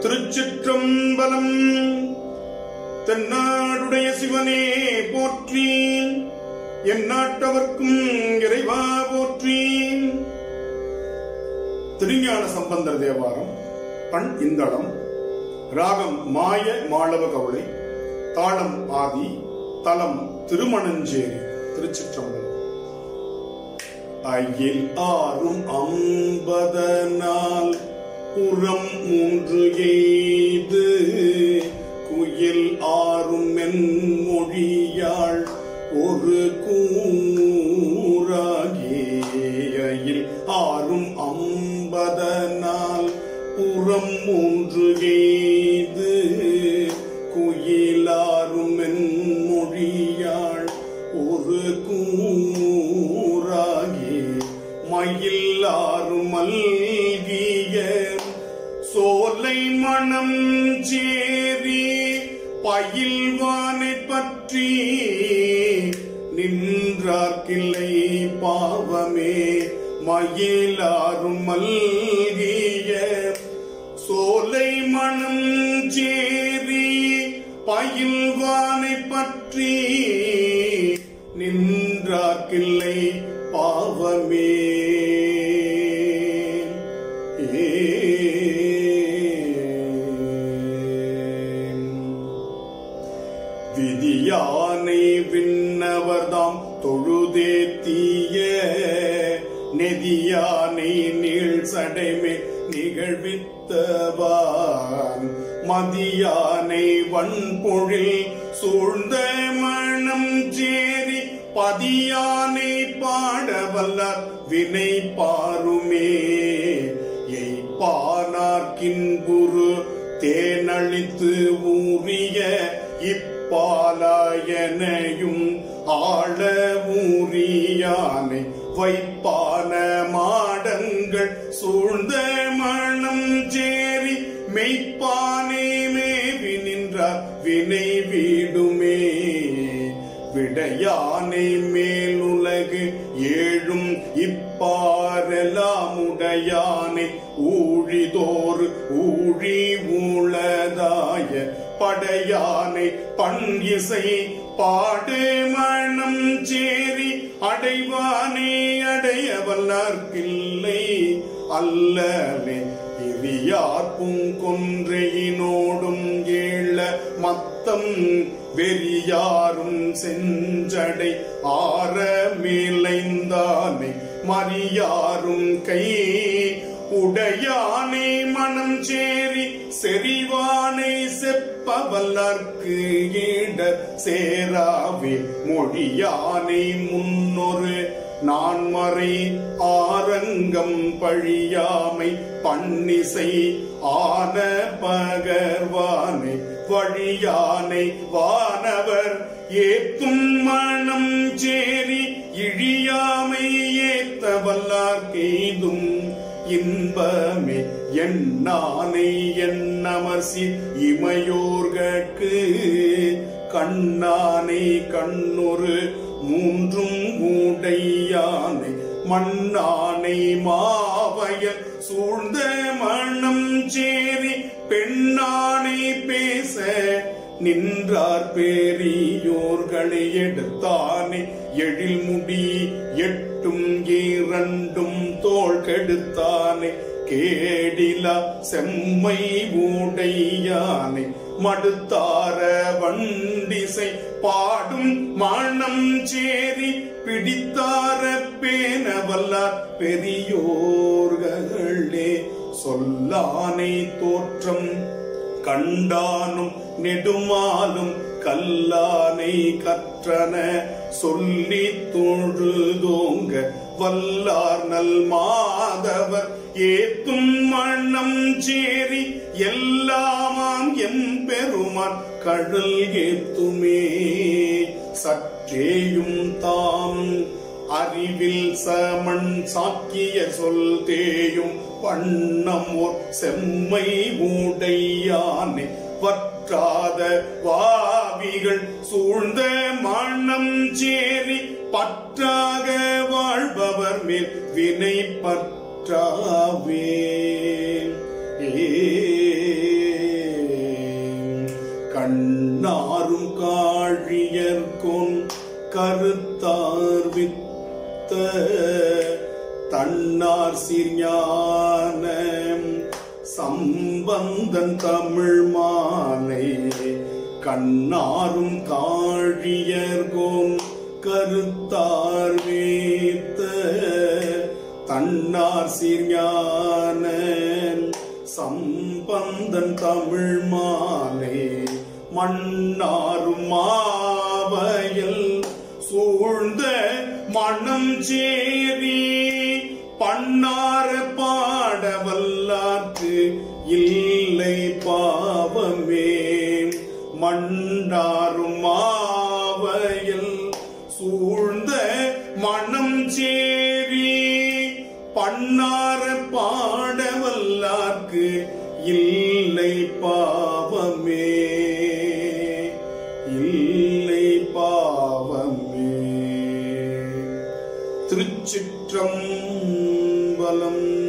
திருச்சிற்றம்பலம் தென்னாடுடைய சிவனே போற்றி என் நாட்டவர்க்கும் இறைவா போற்றி திருஞான சம்பந்தர் தேவாரம் பண் இந்தளம் ராகம் மாய மாளவ கவுளை தாளம் ஆதி தலம் திருமணஞ்சேரி திருச்சிற்றம்பலம் ஐயில் ஆறும் அம்பதனால் புறம் மூன்று எய்து குயில் ஆறும் மென்மொழியாள் ஒரு கூறாகியில் ஆறும் அம்பதனால் புறம் மூன்று எய்து குயிலாரும் மென்மொழியாள் ஒரு கூறாகி மயிலாரும் மல்கிய சோலை மணம் சேரி பயில்வானை பற்றி நின்றார்கில்லை பாவமே மயிலாரும் மல்கிய சோலை மணம் சேரி பயில்வானை பற்றி நின்றார்கில்லை பாவமே விதியானை விண்ணவர்தாம் தொழுதேத்திய நெதியானை நீள் சடைமே நிகழ்வித்தவான் மதியானை வன்பொழில் சூழ்ந்த மணம் சேரி பதியானை பாடவல்லார் வினை பாருமே எய்ப்பானார்கின்புரு தேனழித்து ஊறிய இப்பாலாயனையும் ஆள ஊறியானை வைப்பான மாடங்கள் சூழ்ந்த மணம் சேரி மெய்ப்பானே மேவி நின்றார் வினை வீடுமே விடையானை மேலுலகு ஏழும் இப்பாரெல்லாம் உடையானை ஊழிதோறு ஊழி ஊழதாய படையானை பண் இசை பாடு மணம் சேரி அடைவானே அடைய வல்லார்க்கில்லை அல்லலே இரியார் பூங்கொன்றையினோடும் ஏழ மத்தம் வெறியாரும் செஞ்சடை ஆற மேலைந்தானை மறியாரும் கை உடையானை மனம் சேரி செறிவானை செப்பவல்லர்க்கு ஈட சேராவே மொழியானை முன்னொரு நான்மறை ஆரங்கம் பழியாமை பன்னிசை ஆன பகர்வானை வழியானை வானவர் ஏத்தும் மனம் சேரி இழியாமை ஏத்த வல்லார் கெய்தும் இன்பமே எண்ணானை என்னமசி இமையோர்கட்கு கண்ணானை கண்ணொரு மூன்றும் ஊடையானை மண்ணானை மாவயல் சூழ்ந்த மணம் சேரி பெண்ணானை பேச நின்றார் பேரியோர்களை எடுத்தானே எழில் முடி எட்டும் இரண்டும் தோள் கெடுத்தானே கேடிலா செம்மை ஊடையானை மடுத்தார வண்டிசை பாடும் மணம் சேரி பிடித்தார பேனவல்லார் பெரியோர்களே சொல்லானை தோற்றம் கண்டானும் நெடுமாலும் கல்லானை கற்றன சொல்லி தொழுதோங்க வல்லார் நல் மாதவர் ஏத்தும் மண்ணம் சேரி எல்லாமாம் எம் பெருமான் கடல் ஏத்துமே சற்றேயும் தாம் அறிவில் சமன் சாக்கிய சொல் தேயும் வண்ணம் ஓர் செம்மை ஊடையானை வற்றாத வாவிகள் சூழ்ந்த மண்ணம் சேரி பற்றாக வாழ்பவர் மேல் வினை பற்றாவே ஏ கண்ணாரும் காழியர்கோன் கருத்தார் வித்த தன்னார் சீர்ஞான சம்பந்தன் தமிழ் மாலை கண்ணாரும் காழியர்கோன் கருத்தார் வீத்த தன்னார் சீர்ஞான சம்பந்தன் தமிழ் மாலை மன்னாரும் மாவையில் சூழ்ந்த மனம் சேரி பண்ணார பாடவல்லார்க்கு இல்லை பாவமே மண்டாரும் மாவையில் சூழ்ந்த மனம் சேரி பண்ணார பாடவல்லார்க்கு இல்லை பாவமே இல்லை பாவமே திருச்சிற்றம்பலம்